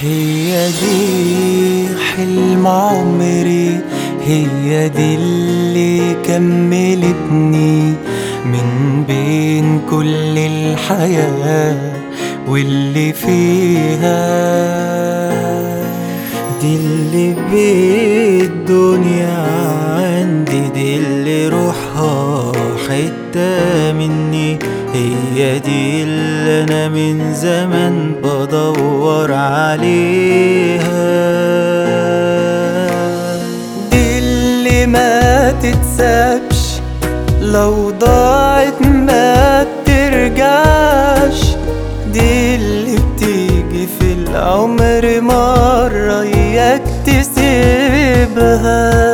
هي دي حلم عمري هي دي اللي كملتني من بين كل الحياة واللي فيها دي اللي بالدنيا عندي دي اللي روحها حتة مني هي دي اللي أنا من زمان بدور عليها دي اللي ما تتسابش لو ضاعت ما بترجعش دي اللي بتيجي في العمر مرة إياك تسيبها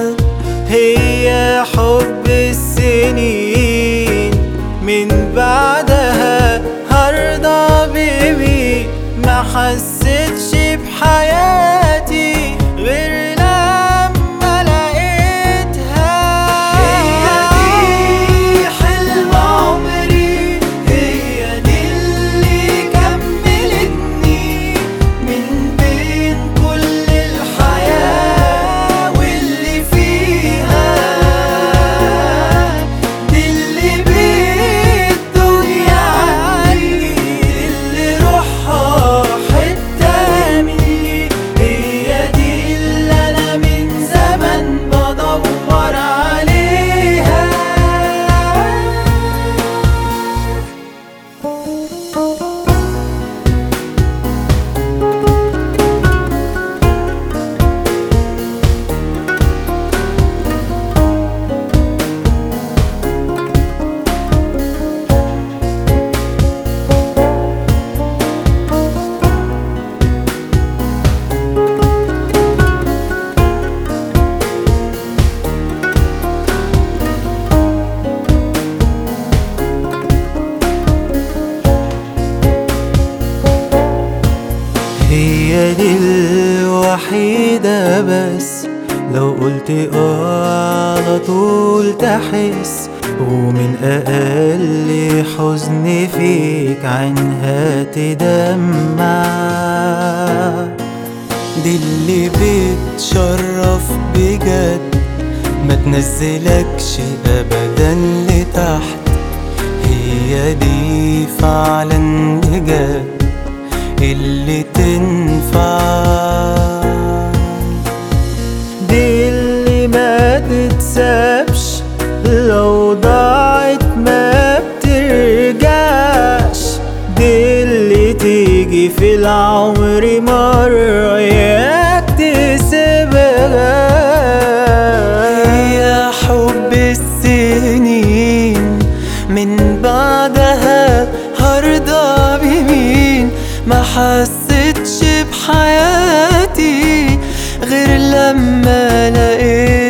هي حب السنين من بعدها هرضى بمين ما حسيتش بحياتي غير لما لقيتها هي دي حلم عمري هي دي اللي كملتني من بين كل الحياة واللي فيها دي اللي بالدنيا عني دي اللي روحها حتة مني هي دي اللي أنا من زمان بدور عليها هي دي الوحيدة بس لو قلت اه على طول تحس ومن أقل حزن فيك عنها تدمع دي اللي بتشرف بجد ما تنزلكش أبدا لتحت هي دي فعلا بجد اللي تنفع دي اللي ما تتسابش لو ضاعت ما بترجعش دي اللي تيجي في العمر مرة ياك تسيبها هي حب السنين من بعدها هرضى بمين ما حسيتش بحياتي غير لما لقيت